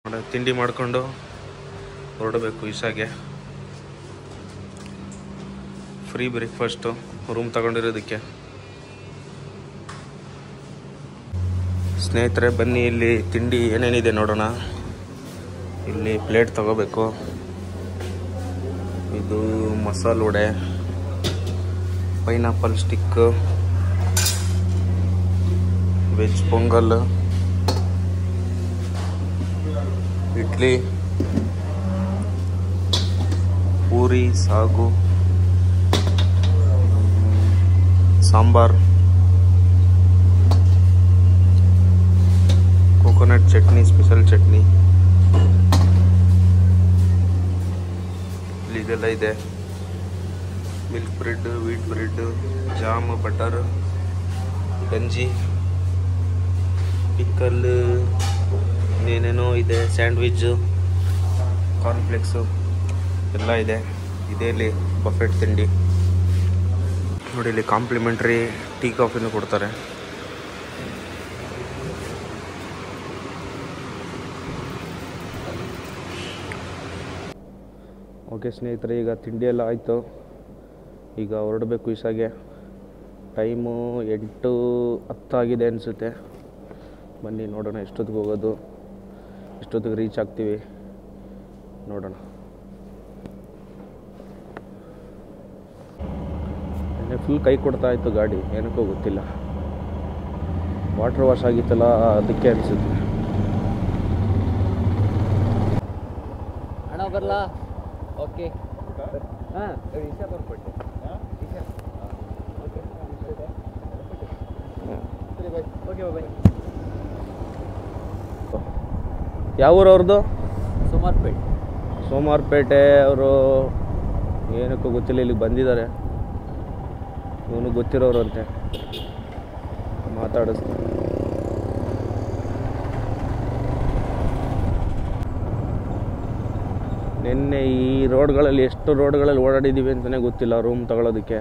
ಮಾಡ ತಿಂಡಿ ಮಾಡಿಕೊಂಡು ಹೊರಡಬೇಕು ಇಶಾಗೆ ಫ್ರೀ ಬ್ರೇಕ್ಫಾಸ್ಟು ರೂಮ್ ತಗೊಂಡಿರೋದಕ್ಕೆ ಸ್ನೇಹಿತರೆ ಬನ್ನಿ ಇಲ್ಲಿ ತಿಂಡಿ ಏನೇನಿದೆ ನೋಡೋಣ ಇಲ್ಲಿ ಪ್ಲೇಟ್ ತಗೋಬೇಕು ಇದು ಮಸಾಲೆ vada pineapple stick veg pongal idli puri sagu sambar coconut chutney special chutney ಇಲ್ಲಿ ಇದೆಲ್ಲ ಇದೆ milk bread wheat bread jam butter ಗಂಜಿ ಪಿಕ್ಕಲ್ ಏನೇನೋ ಇದೆ ಸ್ಯಾಂಡ್ವಿಚ್ಚು ಕಾರ್ನ್ಫ್ಲೆಕ್ಸು ಎಲ್ಲ ಇದೆ ಇದೇ ಇಲ್ಲಿ ಬಫೆಟ್ ತಿಂಡಿ ನೋಡಿ ಇಲ್ಲಿ ಕಾಂಪ್ಲಿಮೆಂಟ್ರಿ ಟೀ ಕಾಫಿನೂ ಕೊಡ್ತಾರೆ ಓಕೆ ಸ್ನೇಹಿತರೆ ಈಗ ತಿಂಡಿ ಎಲ್ಲ ಆಯಿತು ಈಗ ಹೊರಡಬೇಕು ಇಸಾಗೆ ಟೈಮು ಎಂಟು ಹತ್ತಾಗಿದೆ ಅನಿಸುತ್ತೆ ಬನ್ನಿ ನೋಡೋಣ ಎಷ್ಟೊತ್ತಿಗೆ ಹೋಗೋದು ಎಷ್ಟೊತ್ತಿಗೆ ರೀಚ್ ಆಗ್ತೀವಿ ನೋಡೋಣ ನಿನ್ನೆ ಫುಲ್ ಕೈ ಕೊಡ್ತಾ ಇತ್ತು ಗಾಡಿ ಏನಕ್ಕೋ ಗೊತ್ತಿಲ್ಲ ವಾಟರ್ ವಾಶ್ ಆಗಿತ್ತಲ್ಲ ಅದಕ್ಕೆ ಅನಿಸುತ್ತೆ ಹಣ ಬರಲಾ ಓಕೆ ಹಾಂ ಓಕೆ ಬಾಯ್ ಯಾವ ಊರು ಅವ್ರದ್ದು ಸುಮಾರ್ಪೇಟ್ ಸೋಮವಾರಪೇಟೆ ಅವರು ಏನಕ್ಕೂ ಗೊತ್ತಿಲ್ಲ ಇಲ್ಲಿಗೆ ಬಂದಿದ್ದಾರೆ ಇವನು ಗೊತ್ತಿರೋರು ಅಂತೆ ಮಾತಾಡಿಸ್ತೀನಿ ನಿನ್ನೆ ಈ ರೋಡ್ಗಳಲ್ಲಿ ಎಷ್ಟು ರೋಡ್ಗಳಲ್ಲಿ ಓಡಾಡಿದ್ದೀವಿ ಅಂತಲೇ ಗೊತ್ತಿಲ್ಲ ರೂಮ್ ತಗೊಳ್ಳೋದಕ್ಕೆ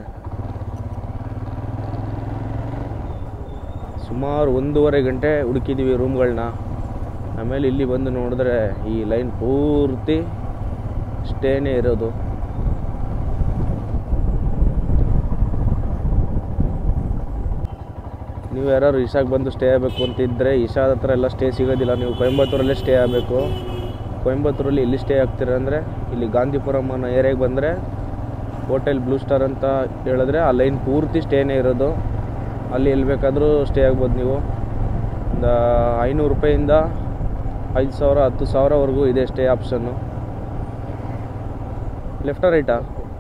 ಸುಮಾರು ಒಂದೂವರೆ ಗಂಟೆ ಹುಡುಕಿದ್ದೀವಿ ರೂಮ್ಗಳನ್ನ ಆಮೇಲೆ ಇಲ್ಲಿ ಬಂದು ನೋಡಿದ್ರೆ ಈ ಲೈನ್ ಪೂರ್ತಿ ಸ್ಟೇನೇ ಇರೋದು ನೀವು ಯಾರು ಇಶಾಗೆ ಬಂದು ಸ್ಟೇ ಆಗಬೇಕು ಅಂತಿದ್ದರೆ ಇಶಾದ ಹತ್ರ ಎಲ್ಲ ಸ್ಟೇ ಸಿಗೋದಿಲ್ಲ ನೀವು ಕೊಯಂಬತ್ತೂರಲ್ಲೇ ಸ್ಟೇ ಆಗಬೇಕು ಕೊಯಂಬತ್ತೂರಲ್ಲಿ ಎಲ್ಲಿ ಸ್ಟೇ ಆಗ್ತೀರ ಅಂದರೆ ಇಲ್ಲಿ ಗಾಂಧಿಪುರಂ ಅನ್ನೋ ಏರಿಯಾಗೆ ಬಂದರೆ ಹೋಟೆಲ್ ಬ್ಲೂ ಸ್ಟಾರ್ ಅಂತ ಹೇಳಿದ್ರೆ ಆ ಲೈನ್ ಪೂರ್ತಿ ಸ್ಟೇನೇ ಇರೋದು ಅಲ್ಲಿ ಎಲ್ಲಿ ಬೇಕಾದರೂ ಸ್ಟೇ ಆಗ್ಬೋದು ನೀವು ಒಂದು ಐನೂರು ರೂಪಾಯಿಂದ ಐದು ಸಾವಿರ ಹತ್ತು ಸಾವಿರವರೆಗೂ ಇದೆ ಸ್ಟೇ ಆಪ್ಷನ್ನು ಲೆಫ್ಟಾ ರೈಟಾ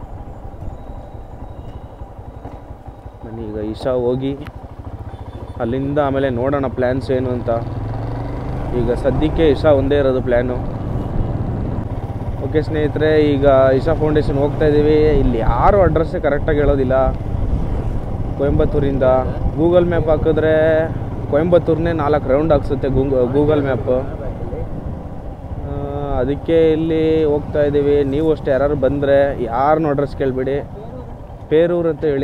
ಬನ್ನಿ ಈಗ ಇಶಾ ಹೋಗಿ ಅಲ್ಲಿಂದ ಆಮೇಲೆ ನೋಡೋಣ ಪ್ಲ್ಯಾನ್ಸ್ ಏನು ಅಂತ ಈಗ ಸದ್ಯಕ್ಕೆ ಇಶಾ ಒಂದೇ ಇರೋದು ಪ್ಲ್ಯಾನು ಓಕೆ ಸ್ನೇಹಿತರೆ ಈಗ ಇಶಾ ಫೌಂಡೇಶನ್ ಹೋಗ್ತಾ ಇದ್ದೀವಿ ಇಲ್ಲಿ ಯಾರು ಅಡ್ರೆಸ್ಸೇ ಕರೆಕ್ಟಾಗಿ ಹೇಳೋದಿಲ್ಲ ಕೊಯಂಬತ್ತೂರಿಂದ ಗೂಗಲ್ ಮ್ಯಾಪ್ ಹಾಕಿದ್ರೆ ಕೊಯಂಬತ್ತೂರನ್ನೇ ನಾಲ್ಕು ರೌಂಡ್ ಹಾಕ್ಸುತ್ತೆ ಗೂಗಲ್ ಮ್ಯಾಪ್ ಅದಕ್ಕೆ ಇಲ್ಲಿ ಹೋಗ್ತಾ ಇದ್ದೀವಿ ನೀವು ಅಷ್ಟೇ ಯಾರು ಬಂದರೆ ಯಾರನ್ನೂ ಅಡ್ರೆಸ್ ಕೇಳಬೇಡಿ ಪೇರೂರು ಅಂತ ಹೇಳಿ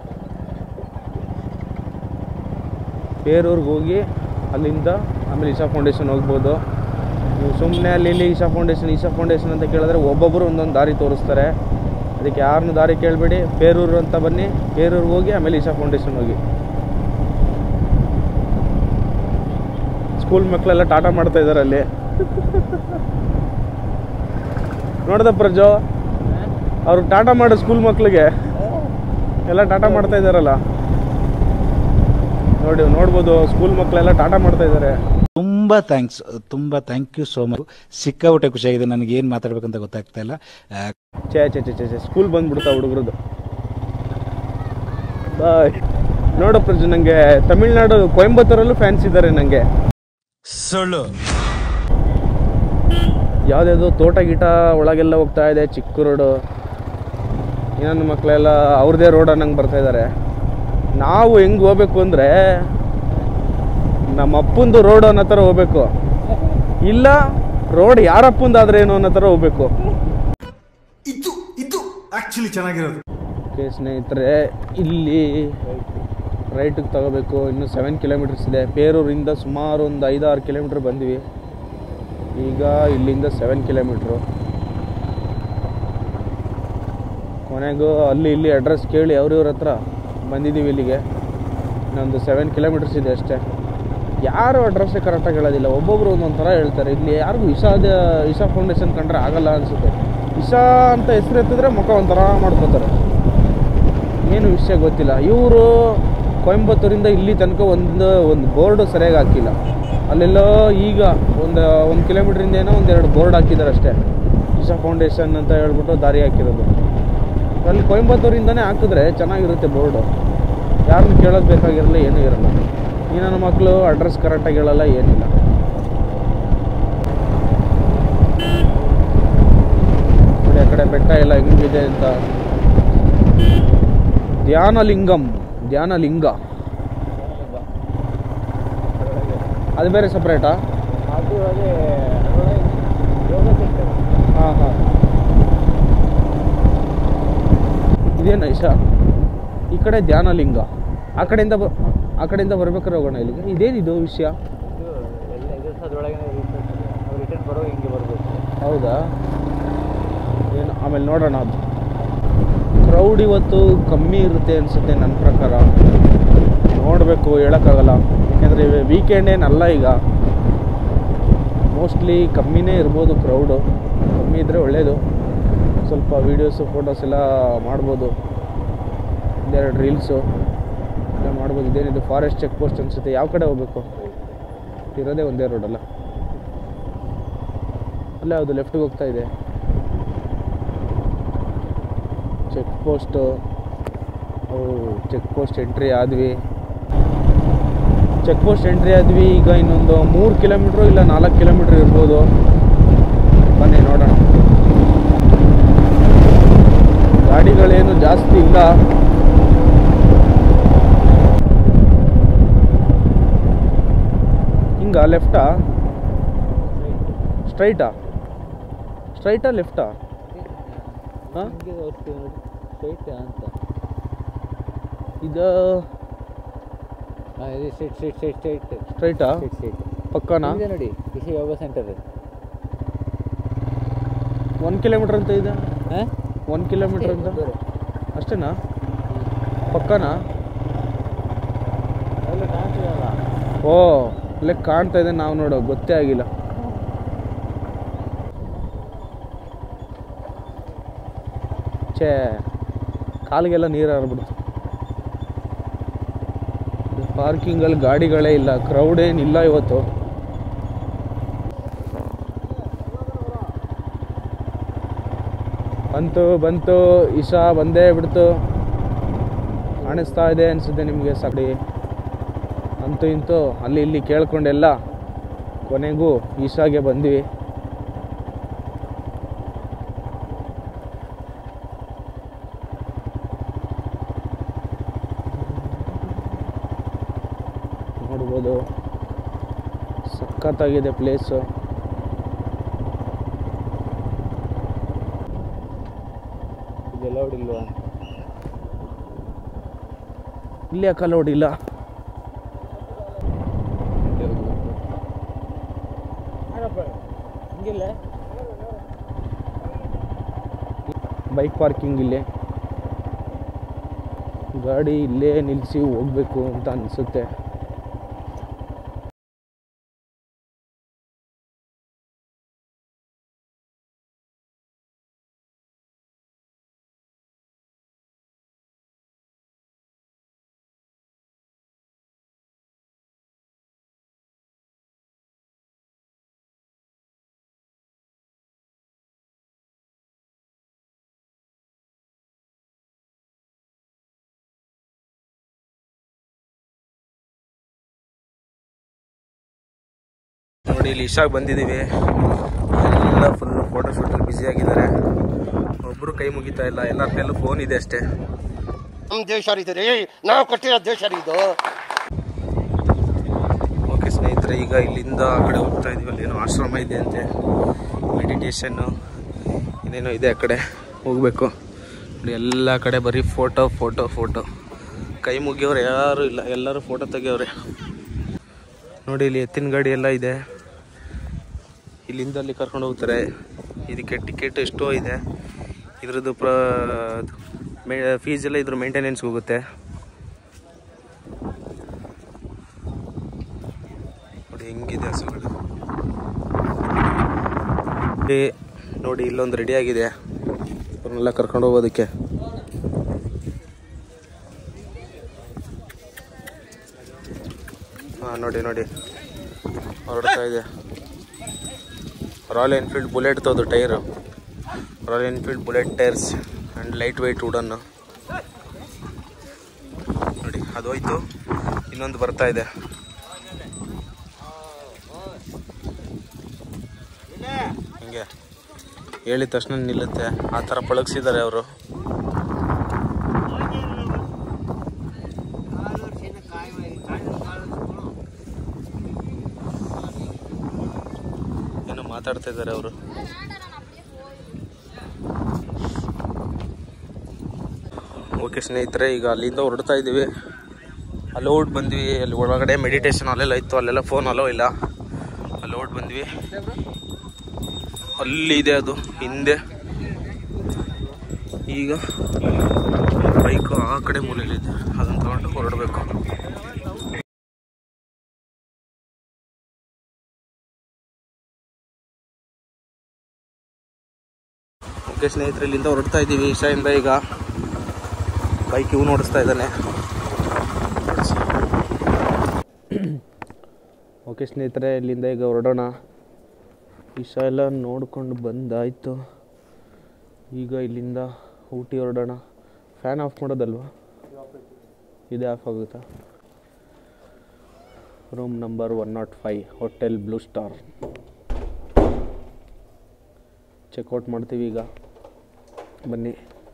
ಪೇರೂರ್ಗೆ ಹೋಗಿ ಅಲ್ಲಿಂದ ಆಮೇಲೆ ಇಶಾ ಫೌಂಡೇಶನ್ ಹೋಗ್ಬೋದು ನೀವು ಸುಮ್ಮನೆ ಅಲ್ಲಿ ಇಲ್ಲಿ ಇಶಾ ಫೌಂಡೇಶನ್ ಇಶಾ ಫೌಂಡೇಶನ್ ಅಂತ ಕೇಳಿದ್ರೆ ಒಬ್ಬೊಬ್ಬರು ಒಂದೊಂದು ದಾರಿ ತೋರಿಸ್ತಾರೆ ಅದಕ್ಕೆ ಯಾರನ್ನೂ ದಾರಿ ಕೇಳಬೇಡಿ ಪೇರೂರು ಅಂತ ಬನ್ನಿ ಪೇರೂರ್ಗೆ ಹೋಗಿ ಆಮೇಲೆ ಇಶಾ ಫೌಂಡೇಶನ್ ಹೋಗಿ ಸ್ಕೂಲ್ ಮಕ್ಕಳೆಲ್ಲ ಟಾಟಾ ಮಾಡ್ತಾ ಇದ್ದಾರೆ ಅಲ್ಲಿ ನೋಡ್ದ ಪ್ರಜೋ ಅವ್ರು ಟಾಟಾ ಮಾಡೋ ಸ್ಕೂಲ್ ಮಕ್ಳಿಗೆ ಎಲ್ಲ ಟಾಟಾ ಮಾಡ್ತಾ ಇದ್ದಾರಲ್ಲ ನೋಡಿ ನೋಡ್ಬೋದು ಸ್ಕೂಲ್ ಮಕ್ಕಳೆಲ್ಲ ಟಾಟಾ ಮಾಡ್ತಾ ಇದ್ದಾರೆ ತುಂಬಾ ಥ್ಯಾಂಕ್ಸ್ ತುಂಬಾ ಥ್ಯಾಂಕ್ ಯು ಸೋ ಮಚ್ ಸಿಕ್ಕಾಪಟ್ಟೆ ಖುಷಿಯಾಗಿದೆ ನನಗೆ ಏನು ಮಾತಾಡ್ಬೇಕಂತ ಗೊತ್ತಾಗ್ತಾ ಇಲ್ಲ ಆ, ಛೇ ಛೇ ಛೇ ಛೇ ಛೇ ಸ್ಕೂಲ್ ಬಂದ್ಬಿಡ್ತಾ ಹುಡುಗರದು ಬಾಯ್ ನೋಡು ಪ್ರಜು ನನಗೆ ತಮಿಳ್ನಾಡು ಕೊಯಂಬತ್ತೂರಲ್ಲೂ ಫ್ಯಾನ್ಸ್ ಇದ್ದಾರೆ ನನಗೆ ಸುಳ್ಳು ಯಾವುದ್ಯಾವುದೋ ತೋಟ ಗೀಟ ಒಳಗೆಲ್ಲ ಹೋಗ್ತಾ ಇದೆ ಚಿಕ್ಕ ರೋಡು ಇನ್ನೊಂದು ಮಕ್ಕಳೆಲ್ಲ ಅವ್ರದ್ದೇ ರೋಡ್ ಅನ್ನಂಗೆ ಬರ್ತಾ ಇದ್ದಾರೆ ನಾವು ಹೆಂಗೆ ಹೋಗ್ಬೇಕು ಅಂದರೆ ನಮ್ಮ ಅಪ್ಪಂದು ರೋಡ್ ಅನ್ನೋ ಥರ ಹೋಗ್ಬೇಕು ಇಲ್ಲ ರೋಡ್ ಯಾರಪ್ಪಂದಾದ್ರೆ ಏನು ಅನ್ನೋ ಥರ ಹೋಗ್ಬೇಕು ಇದು ಇದು ಆಕ್ಚುಲಿ ಚೆನ್ನಾಗಿರೋದು ಓಕೆ ಸ್ನೇಹಿತರೆ ಇಲ್ಲಿ ರೈಟಿಗೆ ತಗೋಬೇಕು ಇನ್ನು ಸೆವೆನ್ ಕಿಲೋಮೀಟರ್ಸ್ ಇದೆ ಪೇರೂರಿಂದ ಸುಮಾರು ಒಂದು ಐದಾರು ಕಿಲೋಮೀಟ್ರ್ ಬಂದ್ವಿ ಈಗ ಇಲ್ಲಿಂದ ಸೆವೆನ್ ಕಿಲೋಮೀಟ್ರು ಕೊನೆಗೂ ಅಲ್ಲಿ ಇಲ್ಲಿ ಅಡ್ರೆಸ್ ಕೇಳಿ ಅವ್ರಿವ್ರ ಹತ್ರ ಬಂದಿದ್ದೀವಿ ಇಲ್ಲಿಗೆ ಇನ್ನೊಂದು ಸೆವೆನ್ ಕಿಲೋಮೀಟರ್ಸ್ ಇದೆ ಅಷ್ಟೇ ಯಾರು ಅಡ್ರೆಸ್ಸೇ ಕರೆಕ್ಟಾಗಿ ಹೇಳೋದಿಲ್ಲ ಒಬ್ಬೊಬ್ರು ಒಂದೊಂದು ಥರ ಹೇಳ್ತಾರೆ ಇಲ್ಲಿ ಯಾರಿಗೂ ಇಶಾದ ಇಶಾ ಫೌಂಡೇಶನ್ ಕಂಡ್ರೆ ಆಗಲ್ಲ ಅನಿಸುತ್ತೆ ಇಶಾ ಅಂತ ಹೆಸರು ಎತ್ತಿದ್ರೆ ಮುಖ ಒಂಥರ ಮಾಡ್ಕೋತಾರೆ ಏನು ವಿಷಯ ಗೊತ್ತಿಲ್ಲ ಇವರು ಕೊಯಂಬತ್ತೂರಿಂದ ಇಲ್ಲಿ ತನಕ ಒಂದು ಒಂದು ಬೋರ್ಡು ಸರಿಯಾಗಿ ಹಾಕಿಲ್ಲ ಅಲ್ಲೆಲ್ಲೋ ಈಗ ಒಂದು ಒಂದು ಕಿಲೋಮೀಟ್ರಿಂದ ಏನೋ ಒಂದೆರಡು ಬೋರ್ಡ್ ಹಾಕಿದ್ದಾರೆ ಅಷ್ಟೇ ಇಶಾ ಫೌಂಡೇಶನ್ ಅಂತ ಹೇಳ್ಬಿಟ್ಟು ದಾರಿ ಹಾಕಿರೋದು ಅಲ್ಲಿ ಕೊಯಂಬತ್ತೂರಿಂದನೇ ಹಾಕಿದ್ರೆ ಚೆನ್ನಾಗಿರುತ್ತೆ ಬೋರ್ಡು ಯಾರನ್ನ ಕೇಳೋದು ಬೇಕಾಗಿರಲ್ಲ ಏನೂ ಇರಲ್ಲ ಈ ನನ್ನ ಮಕ್ಕಳು ಅಡ್ರೆಸ್ ಕರೆಕ್ಟಾಗಿ ಹೇಳಲ್ಲ ಏನಿಲ್ಲ ನೋಡಿ ಆ ಕಡೆ ಬೆಟ್ಟ ಎಲ್ಲ ಹೆಂಗಿದೆ ಅಂತ ಧ್ಯಾನಲಿಂಗಂ ಧ್ಯಾನಲಿಂಗ ಅದು ಬೇರೆ ಸಪ್ರೇಟಾ ಅದು ಅದೇ ಯೋಗ ಸೆಂಟರ್ ಹಾಂ ಹಾಂ ಇದೇನ ಇಶ ಈ ಕಡೆ ಧ್ಯಾನಲಿಂಗ ಆ ಕಡೆಯಿಂದ ಬ ಆ ಕಡೆಯಿಂದ ಬರ್ಬೇಕಾದ್ರೆ ಹೋಗೋಣ ಇಲ್ಲಿಗೆ ಇದೇನಿದು ವಿಷಯ ಇದು ಎಲ್ಲ ಇದು ಸಹ ಅದ್ರೊಳಗೆ ನಾವು ರಿಟರ್ನ್ ಬರೋ ಹಿಂಗೆ ಬರ್ಬೇಕು ಹೌದಾ ಏನು ಆಮೇಲೆ ನೋಡೋಣ ಅದು ಕ್ರೌಡ್ ಇವತ್ತು ಕಮ್ಮಿ ಇರುತ್ತೆ ಅನಿಸುತ್ತೆ ನನ್ನ ಪ್ರಕಾರ ನೋಡಬೇಕು ಹೇಳೋಕ್ಕಾಗಲ್ಲ ಯಾಕೆಂದರೆ ವೀಕೆಂಡ್ ಏನಲ್ಲ ಈಗ ಮೋಸ್ಟ್ಲಿ ಕಮ್ಮಿನೇ ಇರ್ಬೋದು ಕ್ರೌಡು ಕಮ್ಮಿ ಇದ್ದರೆ ಒಳ್ಳೆಯದು ಸ್ವಲ್ಪ ವೀಡಿಯೋಸು ಫೋಟೋಸ್ ಎಲ್ಲ ಮಾಡ್ಬೋದು ಒಂದೆರಡು ರೀಲ್ಸು ಎಲ್ಲ ಮಾಡ್ಬೋದು ಇದೇನಿದು ಫಾರೆಸ್ಟ್ ಚೆಕ್ ಪೋಸ್ಟ್ ಅನಿಸುತ್ತೆ ಯಾವ ಕಡೆ ಹೋಗ್ಬೇಕು ಇರೋದೇ ಒಂದೇ ರೋಡಲ್ಲ ಅಲ್ಲ ಅದು ಲೆಫ್ಟಿಗೆ ಹೋಗ್ತಾ ಇದೆ ಚೆಕ್ ಪೋಸ್ಟು ಅವು ಚೆಕ್ ಪೋಸ್ಟ್ ಎಂಟ್ರಿ ಆದ್ವಿ ಚೆಕ್ ಪೋಸ್ಟ್ ಎಂಟ್ರಿ ಆದ್ವಿ ಈಗ ಇನ್ನೊಂದು ಮೂರು ಕಿಲೋಮೀಟ್ರು ಇಲ್ಲ ನಾಲ್ಕು ಕಿಲೋಮೀಟ್ರ್ ಇರ್ಬೋದು ಬನ್ನಿ ನೋಡೋಣ ಗಾಡಿಗಳೇನು ಜಾಸ್ತಿ ಇಲ್ಲ ಹಿಂಗ ಲೆಫ್ಟಾ ಸ್ಟ್ರೈಟಾ ಸ್ಟ್ರೈಟಾ ಲೆಫ್ಟಾ ಹಾಂ ಹಿಂಗೆ ತೋರಿಸ್ತೀವಿ ನೋಡಿ ಸ್ಟ್ರೈಟ್ ಅಂತ ಇದು ಹಾಂ ಇದು ಸ್ಟ್ರೈಟ್ ಸ್ಟ್ರೈಟ್ ಸ್ಟ್ರೈಟ್ ಸ್ಟ್ರೈಟ್ ಸ್ಟ್ರೈಟಾ ಸ್ಟ್ರೈಟ್ ಸ್ಟ್ರೈಟ್ ಪಕ್ಕನಾ ಇದೆ ನೋಡಿ ಕೃಷಿ ಯೋಗ ಸೆಂಟರ್ ಒಂದು ಕಿಲೋಮೀಟ್ರ್ ಅಂತ ಇದೆ ಹಾಂ ಒಂದು ಕಿಲೋಮೀಟ್ರ್ ಅಂತ ಅಷ್ಟೇನಾ ಪಕ್ಕನಾ ಎಲ್ಲ ಕಾಣ್ತಿದಲ್ಲ ಓ ಅಲ್ಲೇ ಕಾಣ್ತಾ ಇದೆ ನಾವು ನೋಡೋ ಗೊತ್ತೇ ಆಗಿಲ್ಲ ಛೇ ಕಾಲಿಗೆಲ್ಲ ನೀರು ಹರಿಬಿಡ್ತು ಪಾರ್ಕಿಂಗಲ್ಲಿ ಗಾಡಿಗಳೇ ಇಲ್ಲ ಕ್ರೌಡ್ ಏನಿಲ್ಲ ಇವತ್ತು ಬಂತು ಬಂತು ಇಶಾ ಬಂದೇ ಬಿಡ್ತು ಕಾಣಿಸ್ತಾ ಇದೆ ಅನಿಸುತ್ತೆ ನಿಮಗೆ ಸಕಡಿ ಅಂತೂ ಇಂತೂ ಅಲ್ಲಿ ಇಲ್ಲಿ ಕೇಳ್ಕೊಂಡೆಲ್ಲ ಕೊನೆಗೂ ಈಶಾಗೆ ಬಂದ್ವಿ ನೋಡ್ಬೋದು ಸಖತ್ತಾಗಿದೆ ಪ್ಲೇಸು ಇದೆಲ್ಲ ಹೊಡಿಲ್ವಾ ಇಲ್ಲಿ ಯಾಕೆ ಹೊಡಿಲ್ಲ ಹಿಂಗಿಲ್ಲ ಬೈಕ್ ಪಾರ್ಕಿಂಗ್ ಇಲ್ಲೇ ಗಾಡಿ ಇಲ್ಲೇ ನಿಲ್ಲಿಸಿ ಹೋಗ್ಬೇಕು ಅಂತ ಅನಿಸುತ್ತೆ ನೋಡಿ ಇಲ್ಲಿ ಇಶಾಗ್ ಬಂದಿದ್ದೀವಿ ಎಲ್ಲ ಫುಲ್ ಫೋಟೋ ಶೂಟಲ್ಲಿ ಬ್ಯುಸಿ ಆಗಿದ್ದಾರೆ ಒಬ್ಬರು ಕೈ ಮುಗಿತಾ ಇಲ್ಲ ಎಲ್ಲರ ಕೈಯಲ್ಲೂ ಫೋನ್ ಇದೆ ಅಷ್ಟೇ ನಮ್ಮ ದೇಶ ರೀ ನಾವು ಕಟ್ಟಿರೋ ದೇಶ ರೀ ಇದು ಓಕೆ ಸ್ನೇಹಿತರೆ ಈಗ ಇಲ್ಲಿಂದ ಆ ಕಡೆ ಹೋಗ್ತಾ ಇದೀವಿ ಅಲ್ಲಿ ಏನೋ ಆಶ್ರಮ ಇದೆ ಅಂತೆ ಮೆಡಿಟೇಷನ್ನು ಇನ್ನೇನೋ ಇದೆ ಆ ಕಡೆ ಹೋಗಬೇಕು ನೋಡಿ ಎಲ್ಲ ಕಡೆ ಬರೀ ಫೋಟೋ ಫೋಟೋ ಫೋಟೋ ಕೈ ಮುಗಿಯೋರು ಯಾರು ಇಲ್ಲ ಎಲ್ಲರೂ ಫೋಟೋ ತೆಗಿಯೋರೆ ನೋಡಿ ಇಲ್ಲಿ ಎತ್ತಿನ ಗಾಡಿ ಎಲ್ಲ ಇದೆ ಇಲ್ಲಿಂದ ಅಲ್ಲಿ ಕರ್ಕೊಂಡು ಹೋಗ್ತಾರೆ ಇದಕ್ಕೆ ಟಿಕೆಟ್ ಎಷ್ಟೋ ಇದೆ ಇದ್ರದ್ದು ಪ್ರ ಮೇ ಫೀಸ್ ಎಲ್ಲ ಇದ್ರ ಮೇಂಟೆನೆನ್ಸ್ಗೆ ಹೋಗುತ್ತೆ ನೋಡಿ ಹೆಂಗಿದೆ ಹಸುಗಳು ಇಲ್ಲಿ ನೋಡಿ ಇಲ್ಲೊಂದು ರೆಡಿ ಆಗಿದೆ ಅವ್ರನ್ನೆಲ್ಲ ಕರ್ಕೊಂಡು ಹೋಗೋದಕ್ಕೆ ಹಾಂ ನೋಡಿ ನೋಡಿ ಹೊರಡ್ತಾ ಇದೆ ರಾಯಲ್ ಎನ್ಫೀಲ್ಡ್ ಬುಲೆಟ್ ತೋದು tyre Royal Enfield Bullet tyres and light weight ವುಡನ್ನು ನೋಡಿ ಅದು ಹೋಯ್ತು ಇನ್ನೊಂದು ಬರ್ತಾ ಇದೆ ಹಿಂಗೆ ಹೇಳಿದ ತಕ್ಷಣ ನಿಲ್ಲುತ್ತೆ ಆ ಥರ ಪಳಗಿಸಿದ್ದಾರೆ ಅವರು ಏನೋ ಮಾತಾಡ್ತಾ ಇದ್ದಾರೆ ಅವರು ಓಕೆ ಸ್ನೇಹಿತರೆ ಈಗ ಅಲ್ಲಿಂದ ಹೊರಡ್ತಾ ಇದ್ದೀವಿ ಅಲ್ಲಿ ಓಡ್ ಬಂದ್ವಿ ಅಲ್ಲಿ ಒಳಗಡೆ ಮೆಡಿಟೇಷನ್ ಅಲ್ಲೆಲ್ಲ ಇತ್ತು ಅಲ್ಲೆಲ್ಲ ಫೋನ್ ಅಲೋ ಇಲ್ಲ ಅಲ್ಲಿ ಓಡ್ ಬಂದ್ವಿ ಅಲ್ಲಿ ಇದೆ ಅದು ಹಿಂದೆ ಈಗ ಬೈಕು ಆ ಕಡೆ ಮೂಲೆಯಲ್ಲಿದೆ ಅದನ್ನು ತಗೊಂಡು ಹೊರಡಬೇಕು ಓಕೆ ಸ್ನೇಹಿತರೆ ಇಲ್ಲಿಂದ ಹೊರಡ್ತಾ ಇದ್ದೀವಿ ಈಶಾಯಿಂದ ಈಗ ಬೈಕ್ ಇವ್ ಓಡಿಸ್ತಾ ಇದ್ದಾನೆ ಓಕೆ ಸ್ನೇಹಿತರೆ ಇಲ್ಲಿಂದ ಈಗ ಹೊರಡೋಣ ಈಶಾ ಎಲ್ಲ ನೋಡ್ಕೊಂಡು ಬಂದಾಯಿತು ಈಗ ಇಲ್ಲಿಂದ ಊಟಿ ಹೊರಡೋಣ ಫ್ಯಾನ್ ಆಫ್ ಮಾಡೋದಲ್ವಾ ಇದೇ ಆಫ್ ಆಗುತ್ತಾ room number one not five hotel Blue Star checkout ಮಾಡ್ತೀವಿ ಈಗ ಬನ್ನಿ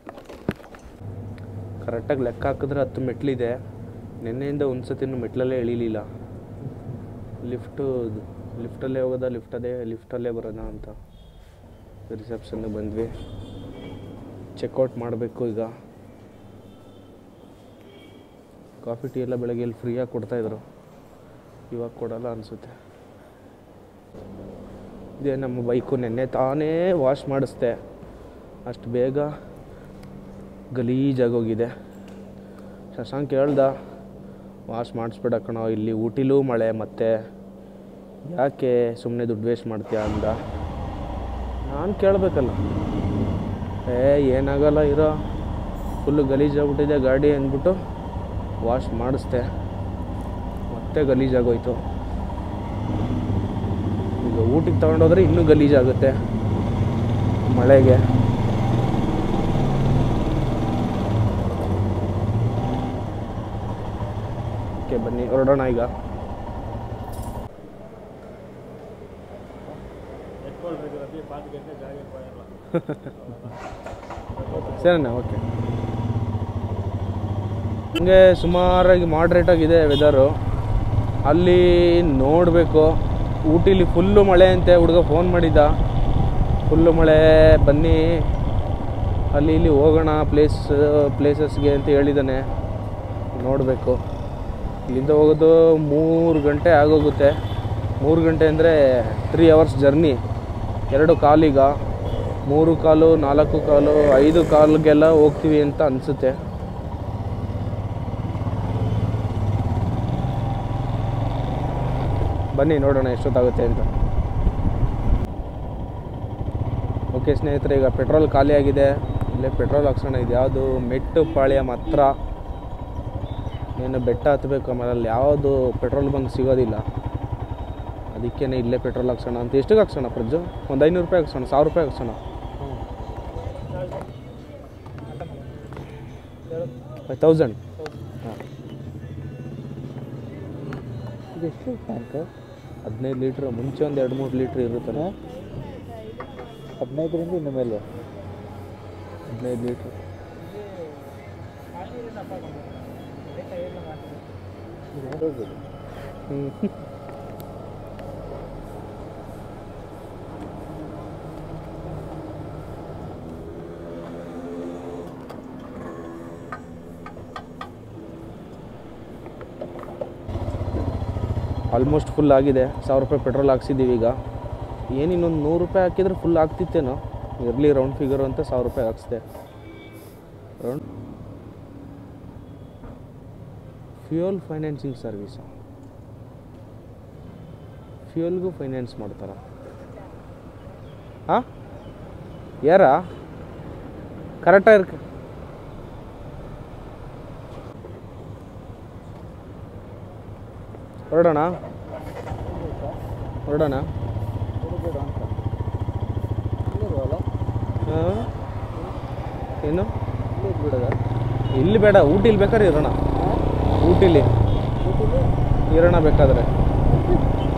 ಕರೆಕ್ಟಾಗಿ ಲೆಕ್ಕ ಹಾಕಿದ್ರೆ ಹತ್ತು ಮೆಟ್ಲಿದೆ ನಿನ್ನೆಯಿಂದ ಒಂದು ಸತಿನೂ ಮೆಟ್ಲಲ್ಲೇ ಇಳಿಲಿಲ್ಲ ಲಿಫ್ಟು ಲಿಫ್ಟಲ್ಲೇ ಹೋಗೋದಾ ಲಿಫ್ಟದೇ ಲಿಫ್ಟಲ್ಲೇ ಬರೋದಾ ಅಂತ ರಿಸೆಪ್ಷನ್ಗೆ ಬಂದ್ವಿ ಚೆಕ್ಔಟ್ ಮಾಡಬೇಕು ಈಗ ಕಾಫಿ ಟೀ ಎಲ್ಲ ಬೆಳಗ್ಗೆ ಇಲ್ಲಿ ಫ್ರೀಯಾಗಿ ಕೊಡ್ತಾಯಿದ್ರು ಇವಾಗ ಕೊಡಲ್ಲ ಅನಿಸುತ್ತೆ ಇದೇ ನಮ್ಮ ಬೈಕು ನೆನ್ನೆ ತಾನೇ ವಾಶ್ ಮಾಡಿಸ್ದೆ ಅಷ್ಟು ಬೇಗ ಗಲೀಜಾಗೋಗಿದೆ ಶಶಾಂಕ್ ಹೇಳ್ದ ವಾಶ್ ಮಾಡಿಸ್ಬೇಡ ಕಣೋ ಇಲ್ಲಿ ಊಟಿಲೂ ಮಳೆ ಮತ್ತೆ ಯಾಕೆ ಸುಮ್ಮನೆ ದುಡ್ಡು ವೇಸ್ಟ್ ಮಾಡ್ತೀಯಾ ಅಂದ ನಾನು ಕೇಳಬೇಕಲ್ಲ ಏ ಏನಾಗಲ್ಲ ಇರೋ ಫುಲ್ಲು ಗಲೀಜಾಗ್ಬಿಟ್ಟಿದೆ ಗಾಡಿ ಅಂದ್ಬಿಟ್ಟು ವಾಶ್ ಮಾಡಿಸ್ದೆ ಮತ್ತೆ ಗಲೀಜಾಗೋಯ್ತು ಈಗ ಊಟಿಗೆ ತಗೊಂಡೋದ್ರೆ ಇನ್ನೂ ಗಲೀಜಾಗುತ್ತೆ ಮಳೆಗೆ ಓಕೆ ಬನ್ನಿ ಹೊರಡೋಣ ಈಗ ಸರಿನಾ ಓಕೆ ಹಂಗೆ ಸುಮಾರಾಗಿ ಮಾಡ್ರೇಟ್ ಆಗಿದೆ ವೆದರು ಅಲ್ಲಿ ನೋಡಬೇಕು ಊಟಿಲಿ ಫುಲ್ಲು ಮಳೆ ಅಂತೆ ಹುಡುಗ ಫೋನ್ ಮಾಡಿದ್ದ ಫುಲ್ಲು ಮಳೆ ಬನ್ನಿ ಅಲ್ಲಿ ಇಲ್ಲಿ ಹೋಗೋಣ ಪ್ಲೇಸ್ ಪ್ಲೇಸಸ್ಗೆ ಅಂತ ಹೇಳಿದ್ದಾನೆ ನೋಡಬೇಕು ಇಲ್ಲಿಂದ ಹೋಗೋದು ಮೂರು ಗಂಟೆ ಆಗೋಗುತ್ತೆ ಮೂರು ಗಂಟೆ ಅಂದರೆ ತ್ರೀ ಅವರ್ಸ್ ಜರ್ನಿ ಎರಡು ಕಾಲೀಗ ಮೂರು ಕಾಲು ನಾಲ್ಕು ಕಾಲು ಐದು ಕಾಲಿಗೆಲ್ಲ ಹೋಗ್ತೀವಿ ಅಂತ ಅನಿಸುತ್ತೆ ಬನ್ನಿ ನೋಡೋಣ ಎಷ್ಟೊತ್ತಾಗುತ್ತೆ ಅಂತ ಓಕೆ ಸ್ನೇಹಿತರೆ ಈಗ ಪೆಟ್ರೋಲ್ ಖಾಲಿ ಆಗಿದೆ ಇಲ್ಲೇ ಪೆಟ್ರೋಲ್ ಹಾಕ್ಸೋಣ ಇದು ಯಾವುದು ಮೆಟ್ಟು ಪಾಳ್ಯ ಮಾತ್ರ ಏನು ಬೆಟ್ಟ ಹತ್ತಬೇಕು ಆಮೇಲೆ ಅಲ್ಲಿ ಯಾವುದು ಪೆಟ್ರೋಲ್ ಬಂಕ್ ಸಿಗೋದಿಲ್ಲ ಅದಕ್ಕೇ ಇಲ್ಲೇ ಪೆಟ್ರೋಲ್ ಹಾಕ್ಸೋಣ ಅಂತ ಎಷ್ಟಿಗೆ ಹಾಕ್ಸೋಣ ಪ್ರಜ್ಜು ಒಂದು ಐನೂರು ರೂಪಾಯಿ ಹಾಕ್ಸೋಣ ಸಾವಿರ ರೂಪಾಯಿ ಹಾಕ್ಸೋಣ ಫೈವ್ ತೌಸಂಡ್ ಹಾಂ ಇದೆಷ್ಟು ಟ್ಯಾಂಕ್ ಹದಿನೈದು ಲೀಟ್ರ್ ಮುಂಚೆ ಒಂದು ಎರಡು ಮೂರು ಲೀಟ್ರ್ ಇರುತ್ತಲ್ಲ ಹದಿನೈದರಿಂದ ಇನ್ನು ಮೇಲೆ ಹದಿನೈದು ಲೀಟ್ರ್ ಹ್ಞೂ ಆಲ್ಮೋಸ್ಟ್ ಫುಲ್ ಆಗಿದೆ ಸಾವಿರ ರೂಪಾಯಿ ಪೆಟ್ರೋಲ್ ಹಾಕ್ಸಿದ್ದೀವಿ ಈಗ ಏನು ಇನ್ನೊಂದು ನೂರು ರೂಪಾಯಿ ಹಾಕಿದ್ರೆ ಫುಲ್ ಆಗ್ತಿತ್ತೇನೋ ಇರಲಿ ರೌಂಡ್ ಫಿಗರ್ ಅಂತ ಸಾವಿರ ರೂಪಾಯಿ ಹಾಕ್ಸ್ದೆ ರೌಂಡ್ ಫ್ಯೂಯಲ್ ಫೈನಾನ್ಸಿಂಗ್ ಸರ್ವಿಸು ಫ್ಯೂಯಲ್ಗೂ ಫೈನಾನ್ಸ್ ಮಾಡ್ತಾರ ಹಾಂ ಯಾರ ಕರೆಕ್ಟಾಗಿ ಇರ್ಕ ಹೊರಡೋಣ ಹೊರಡೋಣ ಹಾಂ ಏನು ಇಲ್ಲಿ ಬೇಡ ಊಟಿಲಿ ಬೇಕಾದ್ರೆ ಇರೋಣ ಊಟಿಲಿ ಇರೋಣ ಬೇಕಾದ್ರೆ